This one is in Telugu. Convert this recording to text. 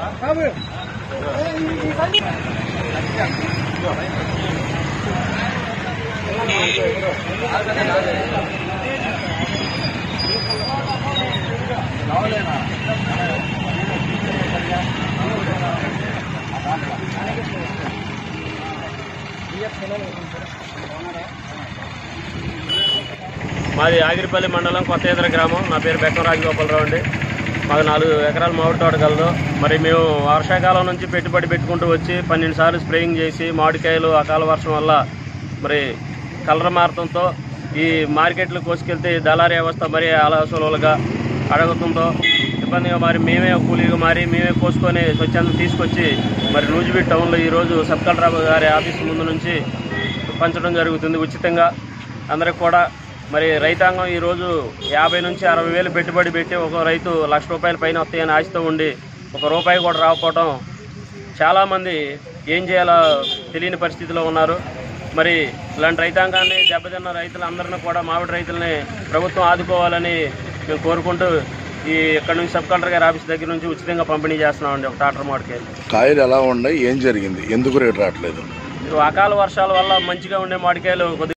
మాది ఆగిరిపల్లి మండలం కొత్తేదర గ్రామం నా పేరు బెక్కం రాజగోపాలరావు అండి మాకు నాలుగు ఎకరాల మామిడి తోట కలదు మరి మేము వర్షాకాలం నుంచి పెట్టుబడి పెట్టుకుంటూ వచ్చి పన్నెండు సార్లు స్ప్రేయింగ్ చేసి మామిడికాయలు అకాల వర్షం వల్ల మరి కలర్ మారటంతో ఈ మార్కెట్లు కోసుకెళ్తే ఈ దళారీ వ్యవస్థ మరి ఆలోచనలుగా అడగటంతో ఇబ్బందిగా మరి మేమే కూలీగా మారి మేమే కోసుకొని స్వచ్ఛందం తీసుకొచ్చి మరి నూజిబీడ్ టౌన్లో ఈరోజు సబ్ కలెక్టర్ గారి ఆఫీస్ ముందు నుంచి పంచడం జరుగుతుంది ఉచితంగా అందరికి కూడా మరి రైతాంగం ఈరోజు యాభై నుంచి అరవై వేలు పెట్టుబడి పెట్టి ఒక రైతు లక్ష రూపాయల పైన వస్తాయని ఆశతో ఉండి ఒక రూపాయి కూడా రాకపోవటం చాలామంది ఏం చేయాలో తెలియని పరిస్థితిలో ఉన్నారు మరి ఇలాంటి రైతాంగాన్ని దెబ్బతిన్న రైతులందరినీ కూడా మామిడి రైతుల్ని ప్రభుత్వం ఆదుకోవాలని మేము కోరుకుంటూ ఈ ఇక్కడ నుంచి సబ్ కలెక్టర్ గారి ఆఫీస్ దగ్గర నుంచి ఉచితంగా పంపిణీ చేస్తున్నామండి ఒక టాటర్ మామిడికాయలు కాయలు ఎలా ఉన్నాయి ఏం జరిగింది ఎందుకు రేటు రావట్లేదు అకాల వర్షాల వల్ల మంచిగా ఉండే మామిడికాయలు కొద్దిగా